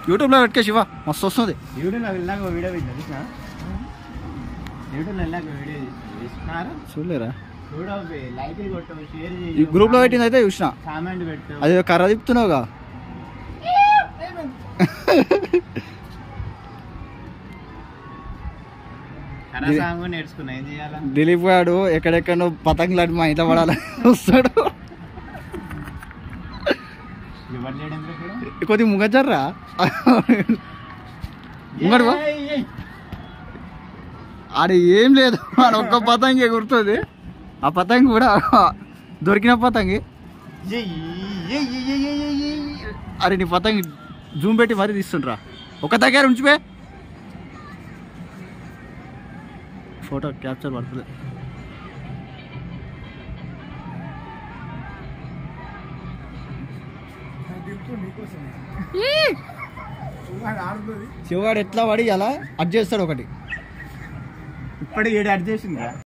యూట్యూబ్లో పెట్టుకే శివ మస్తు వస్తుంది యూట్యూబ్లో వెళ్ళాక ఒక వీడియో పెట్టిన చూసినా యూట్యూబ్లో వెళ్ళాక ఒక వీడియో తీసుకున్నారా చూడలేరా చూడవు లైక్లు కొట్టవు షేర్ ఈ చేయి గ్రూప్లో పెట్టింది అయితే చూసిన కామెంట్ పెట్టు అది కర్ర తిప్పుతున్నావుగా కరా సాంగ్ నేర్చుకున్నా ఏం చేయాలా దిలీప్ గాడు ఎక్కడెక్కడో పతంగులు అటు మా ఇంట్లో పడాలి వస్తాడు ఎవరు చేయడం ఇప్పుడు కొద్ది ముంగజర్రా ముంగడు పో. ఏయ్, ఏయ్. ఆడ ఏం లేదు ఆడ ఒక్క పతంగి ఎగురుతుంది ఆ పతంగి కూడా దొరికిన పతంగి ఏయ్, ఏయ్, ఏయ్, ఏయ్, ఏయ్, ఏయ్, ఏయ్. అరే నీ పతంగి జూమ్ పెట్టి మరీ తీస్తుండ్రా ఒక దగ్గర ఉంచిపే ఫోటో క్యాప్చర్ పడుతుంది శివగాడు ఎట్లా పడి అలా అడ్జస్ట్ చేస్తాడు ఒకటి ఇప్పటికి ఏడు అడ్జస్ట్ చేసిందా